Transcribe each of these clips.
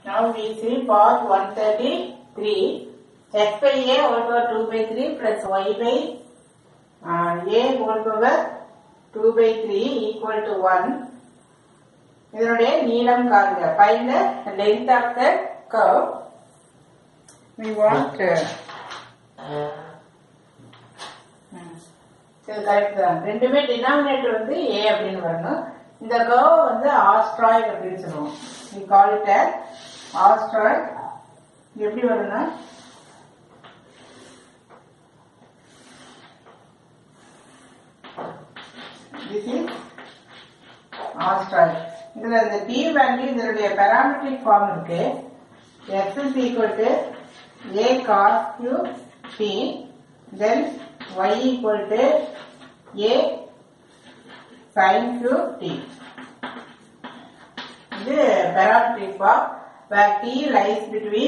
Now we see part 133. X by A whole power 2 by 3 plus Y by uh, A whole power 2 by 3 equal to 1. இதனுடைய நீளம் காண்க find the length of the curve we want uh, ம். சரி correct தான் ரெண்டுமே denominator வந்து ஏ அப்படின்னு வரணும் இந்த கர்வ் வந்து ஆஸ்ட்ராய்ட் அப்படின்னு சொல்லுவோம் we call it as astroid எப்படி வரும்னா this is ஆஸ்ட்ராய்ட் இதுல இந்த டி வேல்யூ இதனுடைய பேராமெட்ரிக் ஃபார்ம் இருக்கு x is equal to a cos q t then y equal to a sin q t இது parametric form where t lies between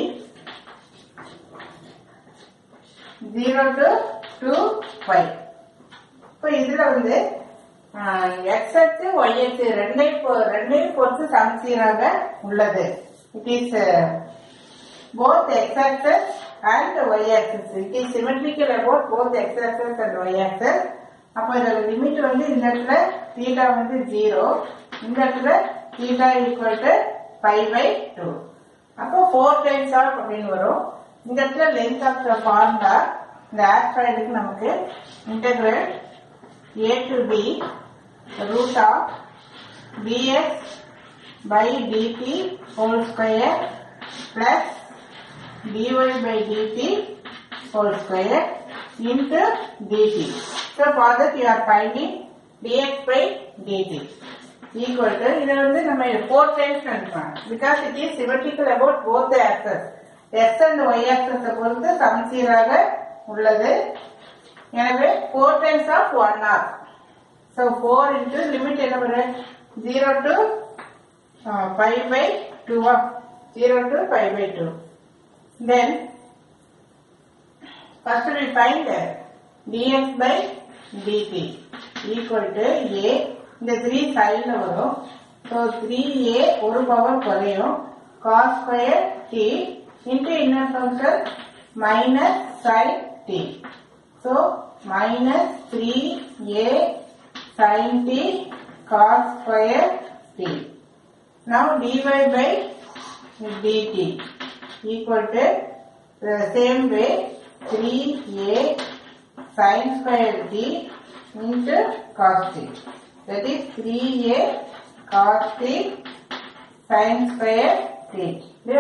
0 to 2 pi இப்போ இதுல வந்து X அச்சு Y அச்சு ரெண்டையும் பொ- ரெண்டையும் பொறுத்து சமச்சீராக உள்ளது it is both x axis and y axis it is symmetrical about both x axis and y axis அப்ப இதோட லிமிட் வந்து இந்த இடத்துல தீட்டா வந்து ஜீரோ இந்த இடத்துல theta equal to five by two அப்போ ஃபோர் டைம்ஸ் ஆஃப் அப்படின்னு வரும் இந்த இடத்துல லென்த் ஆஃப் த ஃபார்முலா இந்த ஆஸ்ட்ராய்டுக்கு நமக்கு integral a to b root of dx by dt whole square plus dy by dt whole square into dt. So for that you are finding dx by dt equal to இதை வந்து நம்ம four times நினைப்போம் because it is symmetrical about both axes x and y ஆக்சஸை பொறுத்து சமச்சீராக உள்ளது எனவே four times of one R so four into limit என்ன வரும் zero to five by two of zero to five by two then first we find dx by dt equal to a இந்த three சைட்ல வரும் so three a ஒரு power குறையும் cos square t into inner function minus sine t so minus three a sine t cos square t Now dy by dt equal to the same way 3a sin square t into cos t. That is 3a cos t sin square t. Clear?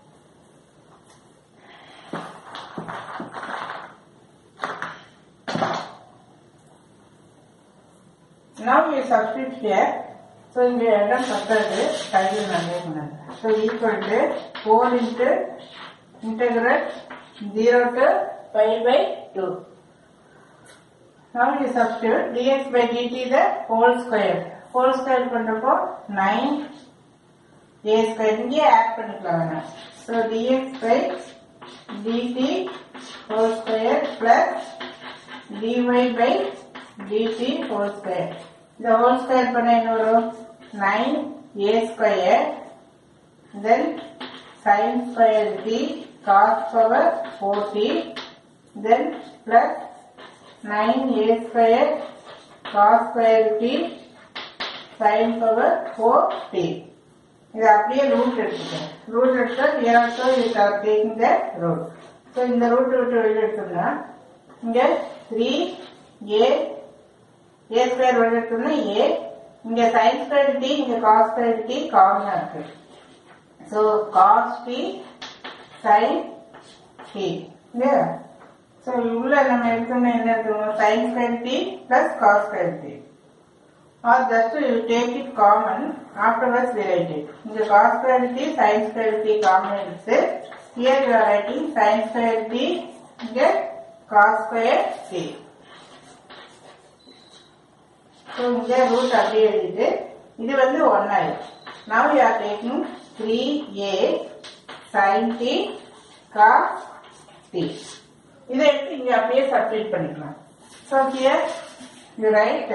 Now we substitute here. So இங்க இடம் பத்தாது கையில் நல்லே பண்ணாங்க so equal to four into integral zero to five by two Now we substitute dx by dt the whole square. Whole square பண்றப்போ 9 a square இங்கே add பண்ணிக்கலாம் வேணாம். So dx by dt whole square plus dy by dt whole square. இந்த whole square பண்ண என்ன வரும் 9 a square then sin square t cos power 4t then plus 9 a square cos square t sin power 4 t இது அப்படியே root எடுத்துக்கோங்க root எடுத்தா here also you are taking the root so இந்த root விட்டு வெளியே எடுத்தோம்னா இங்க த்ரீ ஏ ஏ square வெளியே எடுத்தோம்னா ஏ இங்க sin ஸ்கொயர் டி இங்க காஸ் ஸ்கொயர் டி காமனா இருக்கு so cos t sin t இல்லையா ஸோ உள்ள நம்ம எடுத்தோம்னா என்ன எடுத்துக்கணும் sin square t plus cos square t or just you take it common afterwards we write it இங்க cos square t sin square t common எடுத்து here you are writing sin square t இங்க cos square t so இங்க root அப்படியே எழுதிட்டு இது வந்து 1 ஆயிடும் now you are taking 3a sin t cos t இதை எடுத்து இங்க அப்படியே சப்ஸ்டிட் பண்ணிக்கலாம் so here you write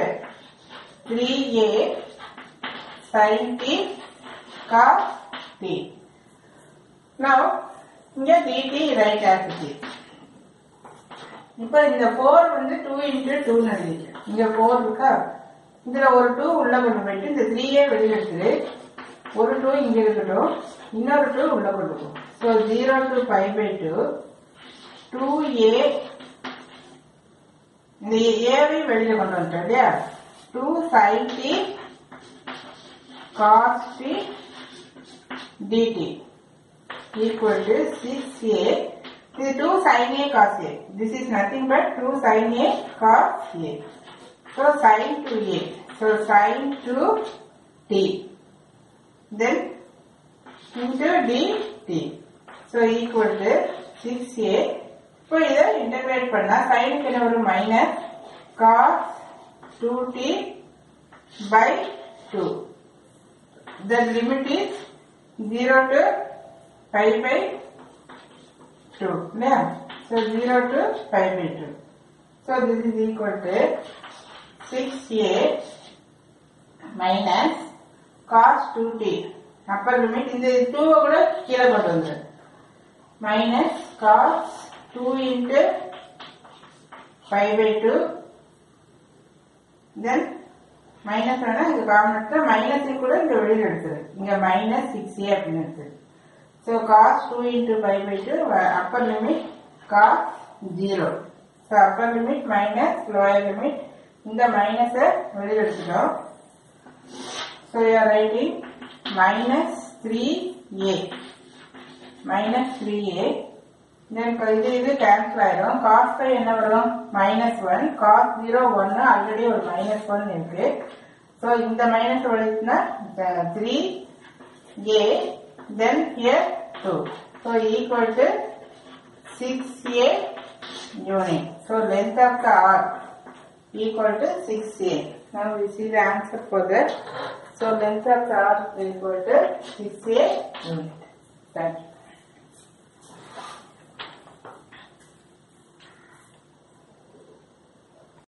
3a sin t cos t now இங்க dt right as it is இப்போ இந்த 4 வந்து 2 இன்ட்டு 2 எழுதிட்டு இங்க 4 இருக்கா இதுல ஒரு 2 உள்ள கொண்டு போயிட்டு இந்த 3 ஏ வெளியே எடுத்துரு ஒரு 2 இங்க இருக்கட்டும் இன்னொரு 2 உள்ள கொண்டு போ ஸோ 0 டு 5 பை 2 2a இந்த ஏவை வெளியே கொண்டு வந்துட்டோம் இல்லையா 2 sin t cos t dt equal to 6a this is 2 sin a cos a this is nothing but 2 sin a cos a so sin 2a so sin 2 t then into dt so equal to 6a இப்போ இதை integrate பண்ணா சைனுக்கு என்ன வரும் minus cos two t by two the limit is 0 to pi by 2 yeah so 0 to pi by 2 so this is equal to 6a minus cos 2t upper limit இந்த 2 கூட கீழே கொண்டு வந்து minus cos 2 into pi by 2 then minus வேணா இங்க common minus கூட இங்க வெளியில எடுத்துரு இங்க மைனஸ் சிக்ஸ் ஏ அப்படின்னு எடுத்துரு so cos two into five by two upper limit cos zero so upper limit minus lower limit இந்த மைனஸை வெளியில எடுத்துட்டோம் so you're writing minus three a minus three a then இது இது கேன்சல் ஆயிடும் cos five என்ன வரும் மைனஸ் ஒன் காஸ் ஜீரோ ஒன்னு ஆல்ரெடி ஒரு மைனஸ் ஒன் இருக்கு ஸோ இந்த மைனஸ் வலிச்சுன்னா three a then here two so equal to six a unit so length of the arc equal to 6a. Now we see the answer for that. So length of the arc is equal to 6a unit. Thank you.